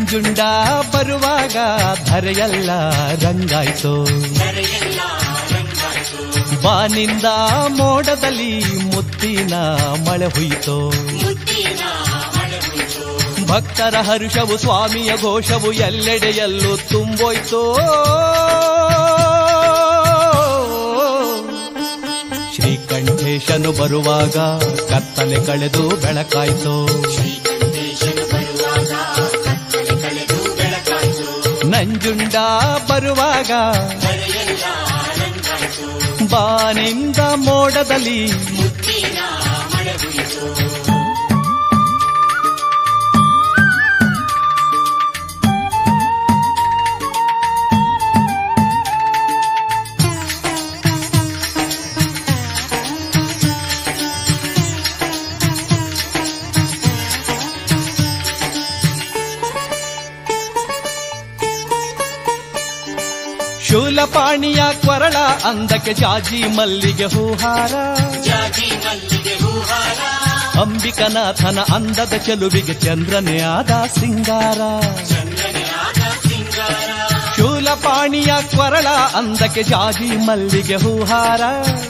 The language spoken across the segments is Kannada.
ನಂಜುಂಡ ಬರುವಾಗ ಧರೆಯಲ್ಲ ರಂಗಾಯ್ತು ಬಾನಿಂದ ಮೋಡದಲ್ಲಿ ಮುತ್ತಿನ ಮಳೆ ಹುಯ್ತು ಭಕ್ತರ ಹರುಷವು ಸ್ವಾಮಿಯ ಘೋಷವು ಎಲ್ಲೆಡೆಯಲ್ಲೂ ತುಂಬೋಯ್ತೋ ಶ್ರೀಕಂಠೇಶನು ಬರುವಾಗ ಕತ್ತಲೆ ಕಳೆದು ಬೆಳಕಾಯ್ತು ನಂಜುಂಡ ಬರುವಾಗ ಬಾನಿಂದ ಮೋಡದಲ್ಲಿ ಶೂಲಪಾಣಿಯ ಕೊರಳ ಅಂದಕ್ಕೆ ಜಾಜಿ ಮಲ್ಲಿಗೆ ಹೂಹಾರ ಅಂಬಿಕನಾಥನ ಅಂದದ ಚೆಲುವಿಗೆ ಚಂದ್ರನೇ ಆದ ಸಿಂಗಾರ ಶೂಲಪಾಣಿಯ ಕೊರಳ ಅಂದಕ್ಕೆ ಜಾಜಿ ಮಲ್ಲಿಗೆ ಹೂಹಾರ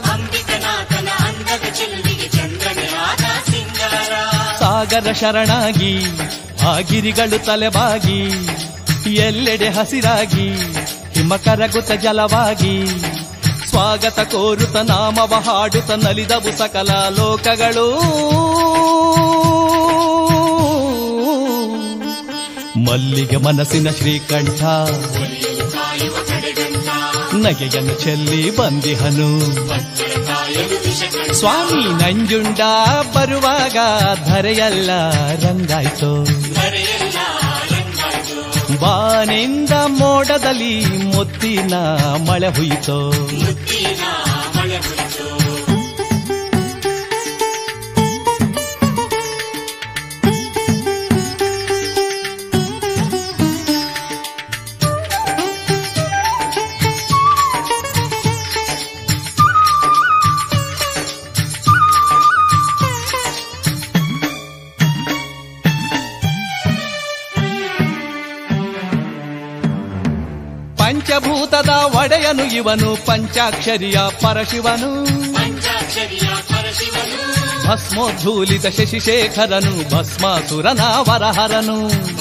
ಸಾಗರ ಶರಣಾಗಿ ಆ ಗಿರಿಗಳು ತಲೆಬಾಗಿ ಎಲ್ಲೆಡೆ ಹಸಿರಾಗಿ ಹಿಮ ಕರಗುತ್ತ ಜಲವಾಗಿ ಸ್ವಾಗತ ಕೋರುತ ನಾಮವ ಹಾಡುತ್ತ ನಲಿದವು ಸಕಲ ಲೋಕಗಳು ಮಲ್ಲಿಗೆ ಮನಸ್ಸಿನ ಶ್ರೀಕಂಠ ನಗೆಯನ್ನು ಚೆಲ್ಲಿ ಬಂದಿಹನು ಸ್ವಾಮಿ ನಂಜುಂಡ ಬರುವಾಗ ಧರೆಯಲ್ಲ ರಂಗಾಯ್ತು ಬಾನಿಂದ ಮೋಡದಲ್ಲಿ ಮುತ್ತಿನ ಮಳೆ ಹುಯ್ತೋ ಪಂಚಭೂತದ ಒಡೆಯನು ಇವನು ಪಂಚಾಕ್ಷರಿಯ ಪರಶಿವನು ಭಸ್ಮೋದ್ಧೂಲಿತ ಶಶಿಶೇಖರನು ಭಸ್ಮಾಸುರನ ವರಹರನು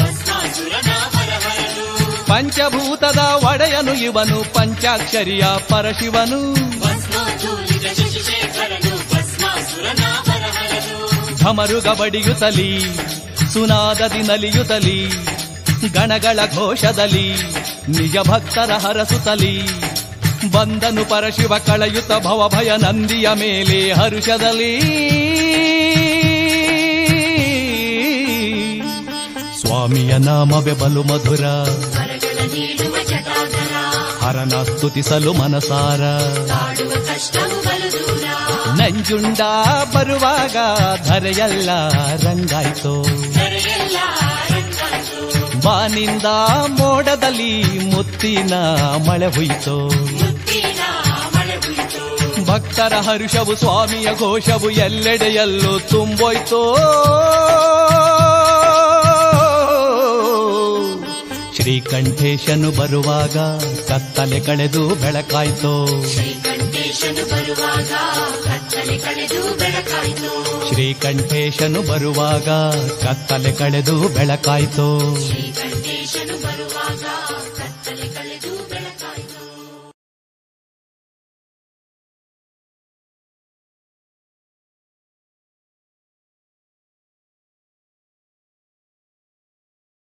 ಪಂಚಭೂತದ ಒಡೆಯನು ಇವನು ಪಂಚಾಕ್ಷರಿಯ ಪರಶಿವನು ಢಮರುಗ ಬಡಿಯುತ್ತಲಿ ಸುನಾದದಿ ನಲಿಯುತ್ತಲಿ ಗಣಗಳ ಘೋಷದಲ್ಲಿ ನಿಜ ಭಕ್ತರ ಹರಸುತ್ತಲಿ ಬಂದನು ಪರಶಿವ ಕಳೆಯುತ್ತ ಭವಭಯ ನಂದಿಯ ಮೇಲೆ ಹರುಷದಲ್ಲಿ ಸ್ವಾಮಿಯ ನಾಮವೇ ಬಲು ಮಧುರ ಹರನ ಸ್ತುತಿಸಲು ಮನಸಾರ ನಂಜುಂಡ ಬರುವಾಗ ಧರೆಯಲ್ಲ ರಂಗಾಯ್ತು ಬಾನಿಂದ ಮೋಡದಲ್ಲಿ ಮುತ್ತಿನ ಮಳೆ ಹುಯ್ತು ಭಕ್ತರ ಹರುಷವು ಸ್ವಾಮಿಯ ಘೋಷವು ಎಲ್ಲೆಡೆಯಲ್ಲೂ ತುಂಬೋಯ್ತೋ ಶ್ರೀಕಂಠೇಶನು ಬರುವಾಗ ಕತ್ತಲೆ ಕಳೆದು ಬೆಳಕಾಯ್ತೋ ಶ್ರೀಕಂಠೇಶನು ಬರುವಾಗ ಕತ್ತಲೆ ಕಳೆದು ಬೆಳಕಾಯಿತು ಶ್ರೀಕಂಠೇಶನು ಬರುವಾಗ ಕತ್ತಲೆ ಕಳೆದು ಬೆಳಕಾಯ್ತೋ ಶ್ರೀಕಂಠೇಶನು